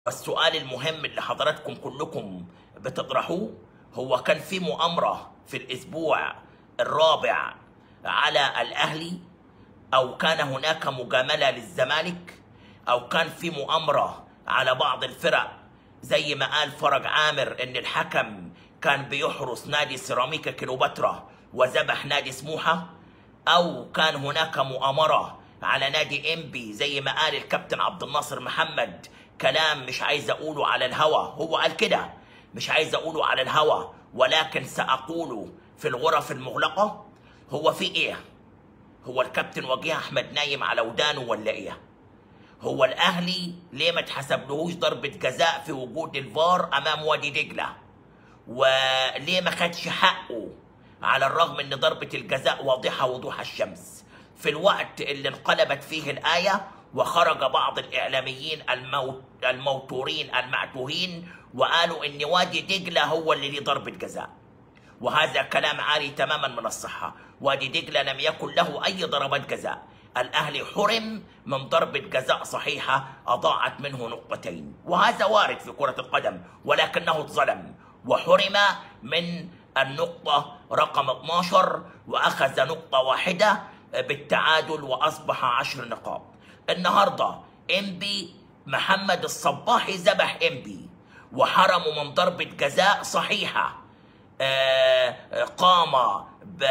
السؤال المهم اللي حضراتكم كلكم بتطرحوه هو كان في مؤامرة في الأسبوع الرابع على الأهلي أو كان هناك مجاملة للزمالك أو كان في مؤامرة على بعض الفرق زي ما قال فرج عامر إن الحكم كان بيحرس نادي سيراميكا كليوباترا وذبح نادي سموحة أو كان هناك مؤامرة على نادي إنبي زي ما قال الكابتن عبد الناصر محمد كلام مش عايز أقوله على الهوا هو قال كده مش عايز أقوله على الهوا ولكن سأقوله في الغرف المغلقة هو في إيه؟ هو الكابتن وجيه أحمد نايم على ودانه ولا إيه؟ هو الأهلي ليه ما اتحسبلهوش ضربة جزاء في وجود الفار أمام وادي دجلة؟ وليه ما خدش حقه على الرغم ان ضربة الجزاء واضحة وضوح الشمس في الوقت اللي انقلبت فيه الآية وخرج بعض الإعلاميين الموت الموتورين المعتوهين وقالوا إن وادي دجلة هو اللي ليه ضربة جزاء وهذا كلام عاري تماما من الصحة وادي دجلة لم يكن له أي ضربات جزاء الأهلي حرم من ضربة جزاء صحيحة أضاعت منه نقطتين وهذا وارد في كرة القدم ولكنه اتظلم وحرم من النقطة رقم 12 وأخذ نقطة واحدة بالتعادل وأصبح عشر نقاط النهاردة إنبي محمد الصباحي ذبح إنبي وحرمه من ضربة جزاء صحيحة آه، قام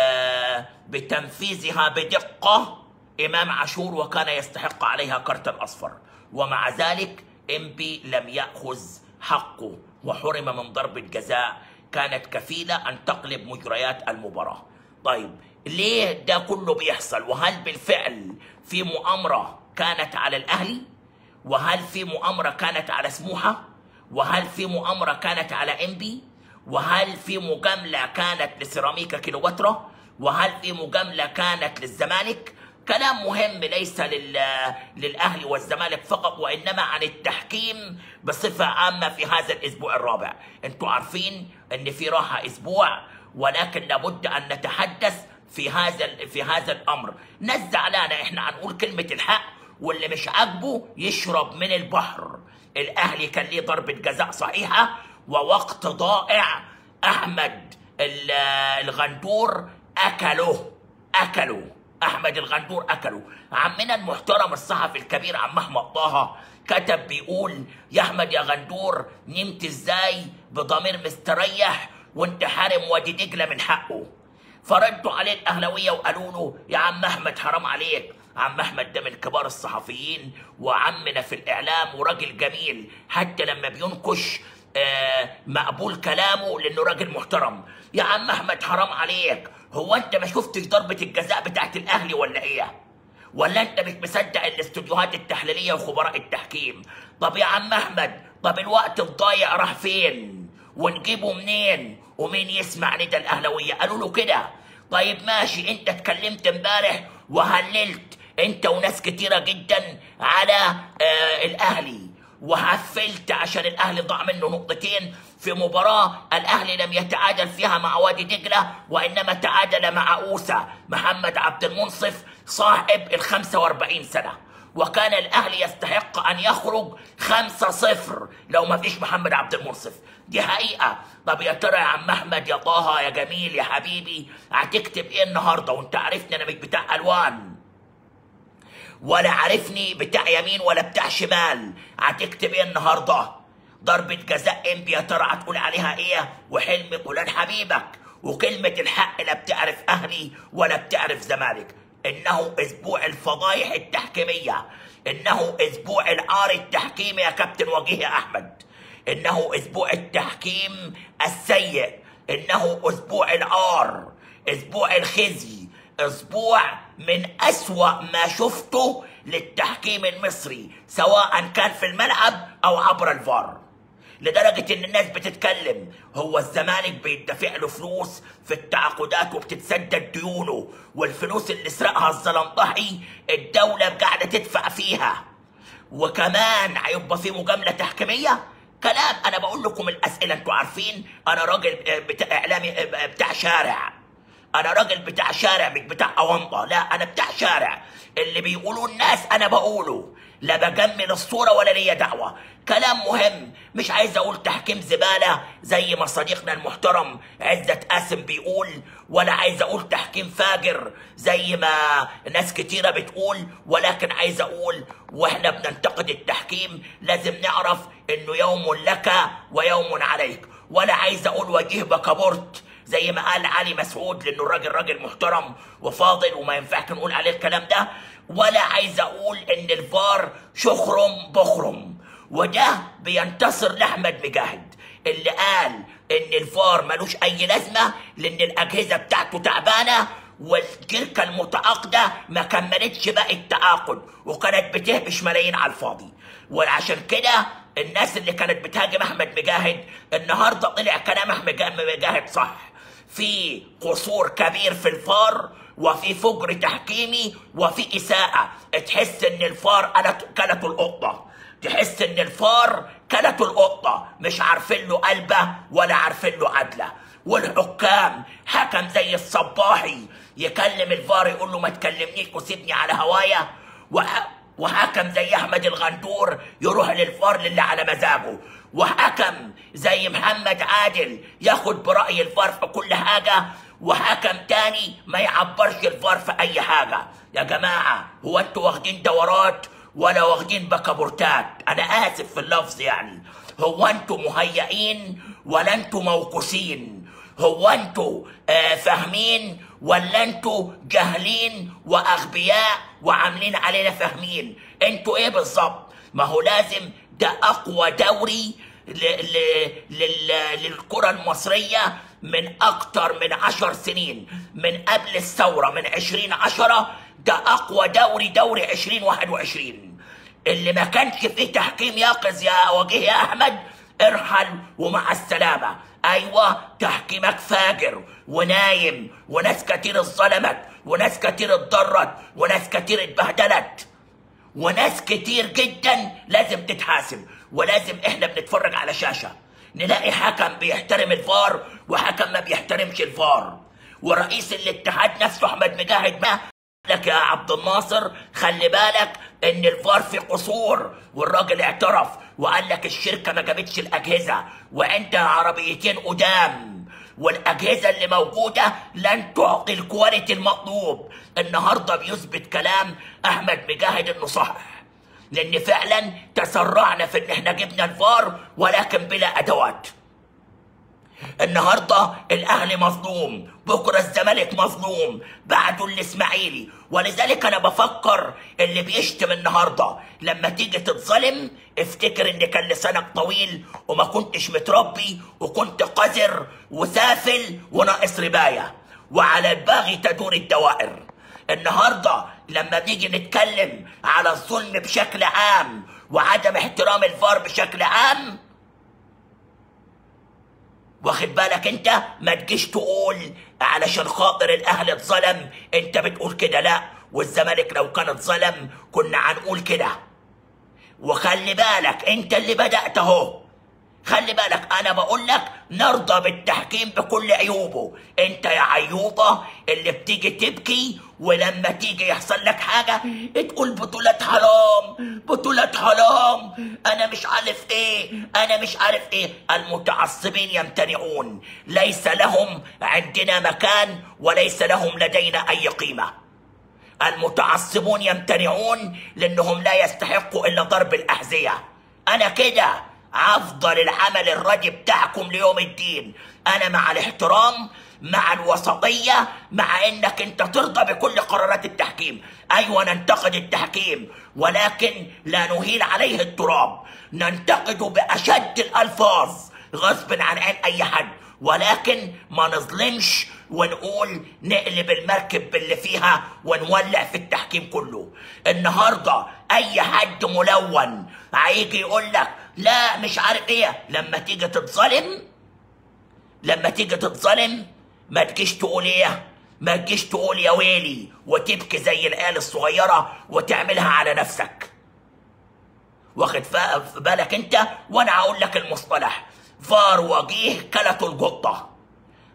ب- بتنفيذها بدقة إمام عاشور وكان يستحق عليها كرت الأصفر ومع ذلك إنبي لم يأخذ حقه وحرم من ضربة جزاء كانت كفيلة أن تقلب مجريات المباراة طيب ليه ده كله بيحصل وهل بالفعل في مؤامرة كانت على الأهلي وهل في مؤامرة كانت على سموحة وهل في مؤامرة كانت على إنبي وهل في مجاملة كانت لسيراميكا كيلوباترا وهل في مجاملة كانت للزمالك كلام مهم ليس لل... للأهلي والزمالك فقط وإنما عن التحكيم بصفة عامة في هذا الأسبوع الرابع أنتوا عارفين أن في راحة أسبوع ولكن لابد أن نتحدث في هذا في هذا الأمر ناس زعلانة إحنا هنقول كلمة الحق واللي مش عاجبه يشرب من البحر الأهلي كان ليه ضربة جزاء صحيحة ووقت ضائع أحمد ال- الغندور أكله أكله احمد الغندور اكله عمنا المحترم الصحفي الكبير عم احمد طه كتب بيقول يا احمد يا غندور نمت ازاي بضمير مستريح وانت حارم وادي دجله من حقه فردوا عليه الاهلاويه وقالوا له يا عم احمد حرام عليك عم احمد ده من كبار الصحفيين وعمنا في الاعلام وراجل جميل حتى لما بينكش آه، مقبول كلامه لانه راجل محترم يا عم احمد حرام عليك هو انت ما شفتش ضربه الجزاء بتاعت الاهلي ولا ايه ولا انت مش مصدق الاستوديوهات التحليليه وخبراء التحكيم طب يا عم احمد طب الوقت الضايع راح فين ونجيبه منين ومين يسمع ندى الاهلاويه قالوا له كده طيب ماشي انت اتكلمت امبارح وهللت انت وناس كتيره جدا على آه الاهلي وحفلت عشان الاهلي ضاع منه نقطتين في مباراة الأهلي لم يتعادل فيها مع وادي دجلة وإنما تعادل مع أوسا محمد عبد المنصف صاحب ال 45 سنة وكان الأهلي يستحق أن يخرج 5-0 لو ما فيش محمد عبد المنصف دي حقيقة طب يا ترى يا عم أحمد يا طه يا جميل يا حبيبي هتكتب إيه النهاردة وأنت عارفني أنا مش بتاع ألوان ولا عارفني بتاع يمين ولا بتاع شمال هتكتب ايه النهارده ضربة جزاء انبي يا ترى هتقول عليها ايه وحلمي فلان حبيبك وكلمة الحق لا بتعرف اهلي ولا بتعرف زمالك انه اسبوع الفضايح التحكيمية انه اسبوع العار التحكيمي يا كابتن وجيه احمد انه اسبوع التحكيم السيء انه اسبوع العار اسبوع الخزي اسبوع من اسوا ما شفته للتحكيم المصري سواء كان في الملعب او عبر الفار لدرجة ان الناس بتتكلم هو الزمالك بيدفع له فلوس في التعاقدات وبتتسدد ديونه والفلوس اللي سرقها الزلمطحي الدولة قاعدة تدفع فيها وكمان هيبقى في مجاملة تحكيمية كلام انا بقول لكم الاسئلة انتوا عارفين انا راجل آه، بتاع اعلامي آه، بتاع شارع انا راجل بتاع شارع مش بتاع اونطه لا انا بتاع شارع اللي بيقولوا الناس انا بقوله لا بجمل الصوره ولا ليا دعوه كلام مهم مش عايز اقول تحكيم زباله زي ما صديقنا المحترم عزت قاسم بيقول ولا عايز اقول تحكيم فاجر زي ما ناس كتيره بتقول ولكن عايز اقول واحنا بننتقد التحكيم لازم نعرف انه يوم لك ويوم عليك ولا عايز اقول وجيه بكابورت زي ما قال علي مسعود لانه الراجل راجل محترم وفاضل وما ينفعش نقول عليه الكلام ده ولا عايز اقول ان الفار شخرم بخرم وده بينتصر لاحمد مجاهد اللي قال ان الفار ملوش اي لازمه لان الاجهزه بتاعته تعبانه والشركه المتعاقده ما كملتش باقي التعاقد وكانت بتهبش ملايين على الفاضي وعشان كده الناس اللي كانت بتهاجم احمد مجاهد النهارده طلع كلام احمد مجاهد صح في قصور كبير في الفار وفي فجر تحكيمي وفي اساءه تحس ان الفار كلته القطه تحس ان الفار كلته القطه مش عارفين له قلبه ولا عارفين له عدله والحكام حكم زي الصباحي يكلم الفار يقول له ما تكلمنيش وسيبني على هوايا وحكم زي احمد الغندور يروح للفار للي على مزاجه وحكم زي محمد عادل ياخد برأي الفار في كل حاجة وحكم تاني ما يعبرش الفار في أي حاجة يا جماعة هو انتوا واخدين دورات ولا واخدين بكابورتات أنا آسف في اللفظ يعني هو انتوا مهيئين ولا انتوا موقوسين هو انتوا آه فاهمين ولا انتوا جاهلين واغبياء وعاملين علينا فاهمين انتوا ايه بالظبط ما هو لازم ده اقوى دوري للكرة المصرية من أكتر من عشر سنين من قبل الثورة من عشرين عشرة ده أقوى دوري دوري عشرين واحد وعشرين اللي ما كانش فيه تحكيم ياقظ يا وجيه يا أحمد ارحل ومع السلامة أيوة تحكيمك فاجر ونايم وناس كتير اتظلمت وناس كتير اتضرت وناس كتير اتبهدلت وناس كتير جدا لازم تتحاسب ولازم احنا بنتفرج على شاشه نلاقي حكم بيحترم الفار وحكم ما بيحترمش الفار ورئيس الاتحاد نفسه احمد مجاهد ما لك يا عبد الناصر خلي بالك ان الفار في قصور والراجل اعترف وقال لك الشركه ما جابتش الاجهزه وانت عربيتين قدام والاجهزه اللي موجوده لن تعطي الكواليتي المطلوب النهارده بيثبت كلام احمد مجاهد انه صح لان فعلا تسرعنا في ان احنا جبنا الفار ولكن بلا ادوات النهارده الاهلي مظلوم بكره الزمالك مظلوم بعده الاسماعيلي ولذلك انا بفكر اللي بيشتم النهارده لما تيجي تتظلم افتكر ان كان لسانك طويل وما كنتش متربي وكنت قذر وسافل وناقص ربايه وعلى الباغي تدور الدوائر النهارده لما بنيجي نتكلم على الظلم بشكل عام وعدم احترام الفار بشكل عام واخد بالك انت ما تجيش تقول علشان خاطر الاهلي اتظلم انت بتقول كده لا والزمالك لو كان اتظلم كنا هنقول كده وخلي بالك انت اللي بدات اهو خلي بالك انا بقول لك نرضى بالتحكيم بكل عيوبه انت يا عيوطه اللي بتيجي تبكي ولما تيجي يحصل لك حاجه تقول بطولات حرام بطولات حرام انا مش عارف ايه انا مش عارف ايه المتعصبين يمتنعون ليس لهم عندنا مكان وليس لهم لدينا اي قيمه المتعصبون يمتنعون لانهم لا يستحقوا الا ضرب الاحذيه انا كده افضل العمل الردي بتاعكم ليوم الدين انا مع الاحترام مع الوسطية مع انك انت ترضى بكل قرارات التحكيم ايوه ننتقد التحكيم ولكن لا نهيل عليه التراب ننتقده باشد الالفاظ غصب عن عين اي حد ولكن ما نظلمش ونقول نقلب المركب باللي فيها ونولع في التحكيم كله النهارده اي حد ملون هيجي يقول لك لا مش عارف ايه لما تيجي تتظلم لما تيجي تتظلم ما تجيش تقول ايه ما تجيش تقول يا ويلي وتبكي زي العيال الصغيره وتعملها على نفسك واخد في بالك انت وانا هقول لك المصطلح فار وجيه كلته القطه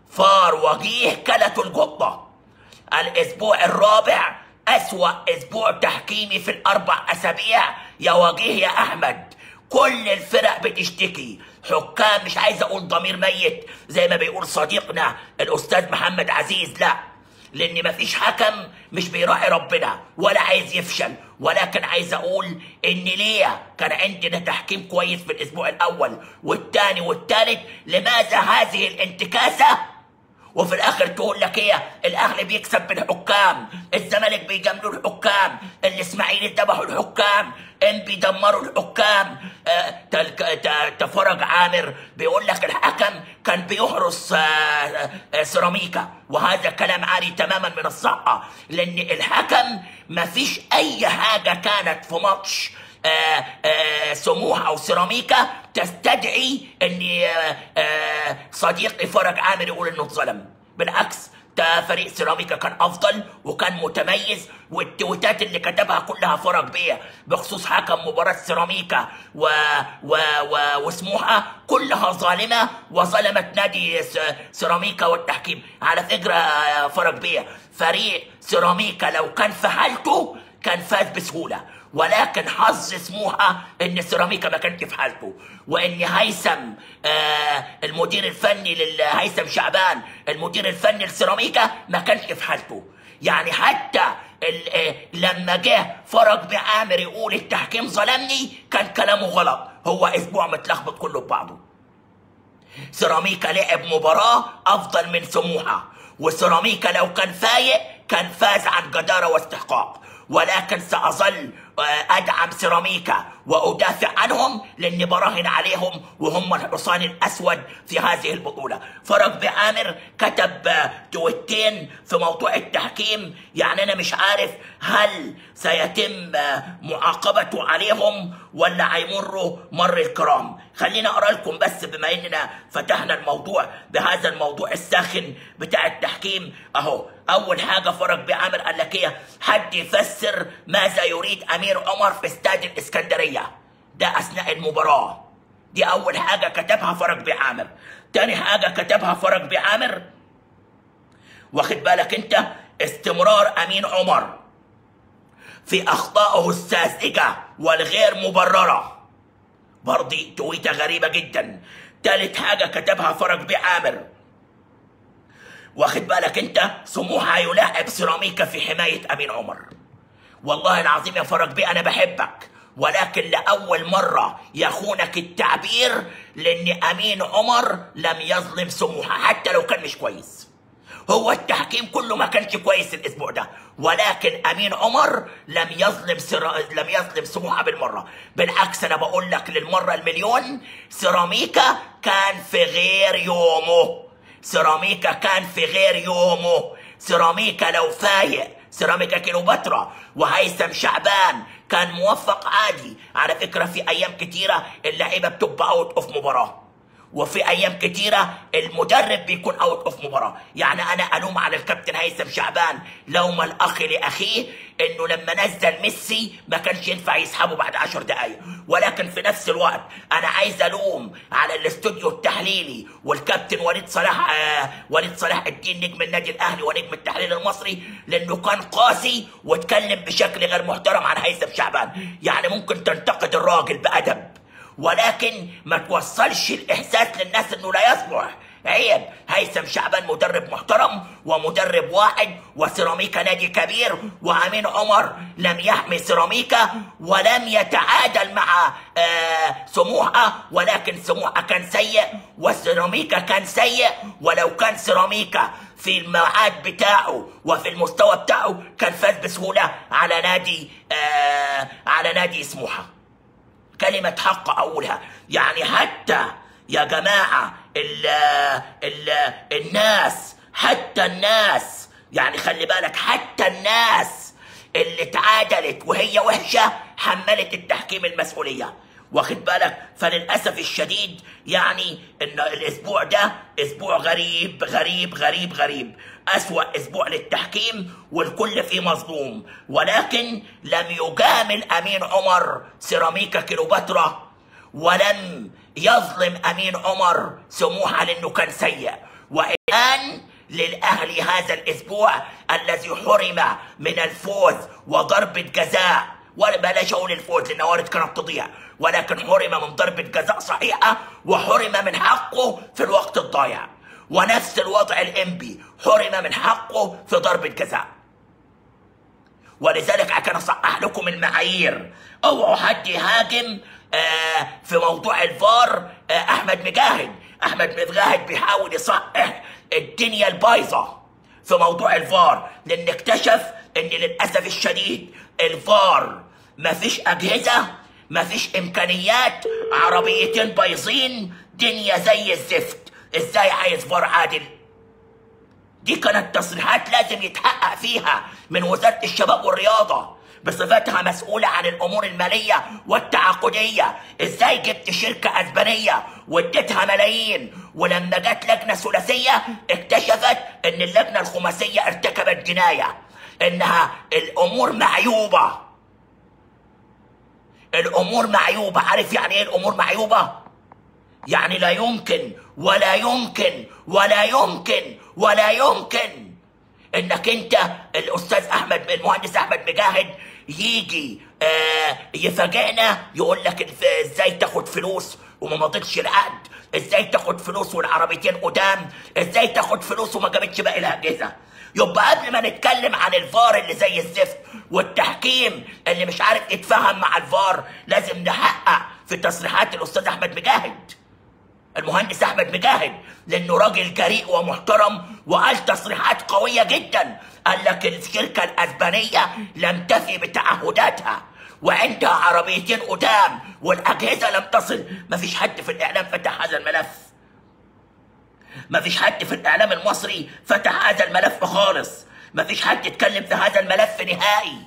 فار وجيه كلته القطة الأسبوع الرابع أسوأ أسبوع تحكيمي في الأربع أسابيع يا وجيه يا أحمد كل الفرق بتشتكي حكام مش عايز أقول ضمير ميت زي ما بيقول صديقنا الأستاذ محمد عزيز لا لان مفيش حكم مش بيراعي ربنا ولا عايز يفشل ولكن عايز اقول ان ليه كان عندنا تحكيم كويس في الاسبوع الاول والثاني والثالث لماذا هذه الانتكاسه وفي الاخر تقول لك ايه الاهلي بيكسب بالحكام الزمالك بيجاملوا الحكام الاسماعيلي ذبحوا الحكام ام بيدمروا الحكام آه، تل- ت- تفرج عامر بيقول لك الحكم كان بيحرس آه، آه، سيراميكا وهذا كلام عالي تماما من الصحه لان الحكم مفيش اي حاجه كانت في ماتش آه، آه، سموح او سيراميكا تستدعي ان آه، آه، صديقي فرج عامر يقول انه اتظلم بالعكس ده فريق سيراميكا كان افضل وكان متميز والتويتات اللي كتبها كلها فرج بيه بخصوص حكم مباراه سيراميكا و... و... و... وسموحه كلها ظالمه وظلمت نادي س... سيراميكا والتحكيم على فكره يا فرج بيه فريق سيراميكا لو كان في حالته كان فاز بسهوله ولكن حظ سموحه ان سيراميكا ما كانش في حالته وان هيثم آه المدير الفني لهيثم شعبان المدير الفني لسيراميكا ما كانش في حالته يعني حتى ال- آه، لما جه فرج بعامر يقول التحكيم ظلمني كان كلامه غلط هو اسبوع متلخبط كله ببعضه سيراميكا لعب مباراة أفضل من سموحة وسيراميكا لو كان فايق كان فاز عن جدارة واستحقاق ولكن سأظل آه، أدعم سيراميكا وأدافع عنهم لأني براهن عليهم وهم الحصان الأسود في هذه البطولة فرج بعامر كتب آه، تويتين في موضوع التحكيم يعني أنا مش عارف هل سيتم آه، معاقبته عليهم ولا هيمروا مر الكرام خلينا اقرا لكم بس بما اننا فتحنا الموضوع بهذا الموضوع الساخن بتاع التحكيم اهو اول حاجه فرج بعامر قال لك ايه حد يفسر ماذا يريد امير عمر في استاد الاسكندريه ده اثناء المباراه دي اول حاجه كتبها فرج بعامر تاني حاجه كتبها فرج بعامر واخد بالك انت استمرار امين عمر في اخطائه الساذجه والغير مبرره برضي تويته غريبه جدا تالت حاجه كتبها فرج بعامر واخد بالك انت سموحه يلاعب سيراميكا في حمايه امين عمر والله العظيم يا فرج بيه انا بحبك ولكن لاول مره يخونك التعبير لان امين عمر لم يظلم سموحه حتى لو كان مش كويس هو التحكيم كله ما كانش كويس الاسبوع ده ولكن امين عمر لم يظلم سرا... لم يظلم سموحه بالمره بالعكس انا بقول لك للمره المليون سيراميكا كان في غير يومه سيراميكا كان في غير يومه سيراميكا لو فايق سيراميكا كيلوباترا وهيثم شعبان كان موفق عادي على فكره في ايام كتيره اللعيبه بتبقى اوت اوف مباراه وفي ايام كتيره المدرب بيكون اوت اوف مباراه يعني انا الوم على الكابتن هيثم شعبان لوم الاخ لاخيه انه لما نزل ميسي ما كانش ينفع يسحبه بعد عشر دقائق ولكن في نفس الوقت انا عايز الوم على الاستوديو التحليلي والكابتن وليد صلاح آه وليد صلاح الدين نجم النادي الاهلي ونجم التحليل المصري لانه كان قاسي واتكلم بشكل غير محترم عن هيثم شعبان يعني ممكن تنتقد الراجل بادب ولكن ما توصلش الاحساس للناس انه لا يصلح عيب هيثم شعبان مدرب محترم ومدرب واحد وسيراميكا نادي كبير وامين عمر لم يحمي سيراميكا ولم يتعادل مع آه سموحه ولكن سموحه كان سيء وسيراميكا كان سيء ولو كان سيراميكا في الميعاد بتاعه وفي المستوى بتاعه كان فاز بسهوله على نادي آه على نادي سموحه كلمة حق أقولها يعني حتى يا جماعة ال ال الناس حتى الناس يعني خلي بالك حتى الناس اللي اتعادلت وهي وحشة حملت التحكيم المسؤولية واخد بالك فللأسف الشديد يعني ان الاسبوع ده اسبوع غريب غريب غريب غريب أسوأ اسبوع للتحكيم والكل فيه مظلوم ولكن لم يجامل امين عمر سيراميكا كيلوباترا ولم يظلم امين عمر سموحه لانه كان سيء وإن الان للاهلي هذا الاسبوع الذي حرم من الفوز وضربه جزاء ولا بلاش اقول الفوز لان وارد كانت تضيع ولكن حرم من ضربه جزاء صحيحه وحرم من حقه في الوقت الضايع ونفس الوضع الانبي حرم من حقه في ضربه جزاء ولذلك عشان اصحح لكم المعايير اوعوا حد يهاجم آه في موضوع الفار آه احمد مجاهد احمد مجاهد بيحاول يصحح الدنيا البايظه في موضوع الفار لان اكتشف ان للاسف الشديد الفار مفيش اجهزه مفيش امكانيات عربيتين بايظين دنيا زي الزفت ازاي عايز فار عادل دي كانت تصريحات لازم يتحقق فيها من وزارة الشباب والرياضة بصفتها مسؤولة عن الأمور المالية والتعاقدية إزاي جبت شركة أسبانية واديتها ملايين ولما جت لجنة ثلاثية اكتشفت إن اللجنة الخماسية ارتكبت جناية إنها الأمور معيوبة الأمور معيوبة عارف يعني إيه الأمور معيوبة؟ يعني لا يمكن ولا يمكن ولا يمكن ولا يمكن انك انت الاستاذ احمد المهندس احمد مجاهد يجي آه يفاجئنا يقول لك ازاي تاخد فلوس وما مضيتش العقد ازاي تاخد فلوس والعربيتين قدام ازاي تاخد فلوس وما جابتش باقي الاجهزه يبقى قبل ما نتكلم عن الفار اللي زي الزفت والتحكيم اللي مش عارف يتفاهم مع الفار لازم نحقق في تصريحات الاستاذ احمد مجاهد المهندس احمد مجاهد لانه راجل جريء ومحترم وقال تصريحات قويه جدا قال لك الشركه الاسبانيه لم تفي بتعهداتها وعندها عربيتين قدام والاجهزه لم تصل مفيش حد في الاعلام فتح هذا الملف مفيش حد في الاعلام المصري فتح هذا الملف خالص مفيش حد اتكلم في هذا الملف نهائي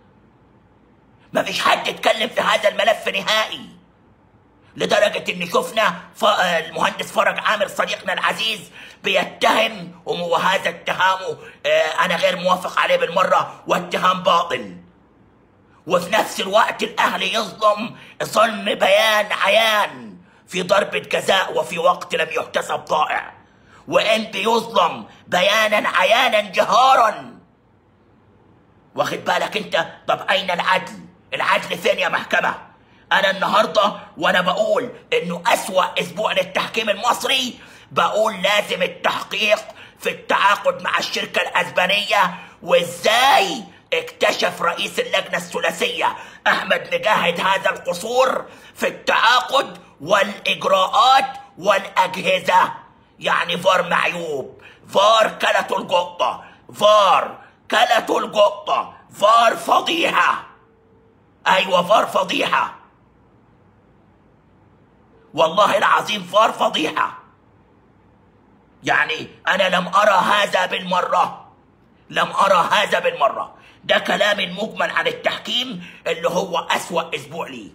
مفيش حد اتكلم في هذا الملف نهائي لدرجة إن شفنا ف... المهندس فرج عامر صديقنا العزيز بيتهم وهذا اتهامه آه أنا غير موافق عليه بالمرة واتهام باطل وفي نفس الوقت الأهلي يظلم ظلم بيان عيان في ضربة جزاء وفي وقت لم يحتسب ضائع وإن بيظلم بيانا عيانا جهارا واخد بالك انت طب أين العدل العدل فين يا محكمة انا النهارده وانا بقول انه اسوا اسبوع للتحكيم المصري بقول لازم التحقيق في التعاقد مع الشركه الاسبانيه وازاي اكتشف رئيس اللجنه الثلاثيه احمد مجاهد هذا القصور في التعاقد والاجراءات والاجهزه يعني فار معيوب فار كلته القطه فار كلته القطه فار فضيحه ايوه فار فضيحه والله العظيم فار فضيحة يعني أنا لم أرى هذا بالمرة لم أرى هذا بالمرة ده كلام المجمل عن التحكيم اللي هو أسوأ أسبوع لي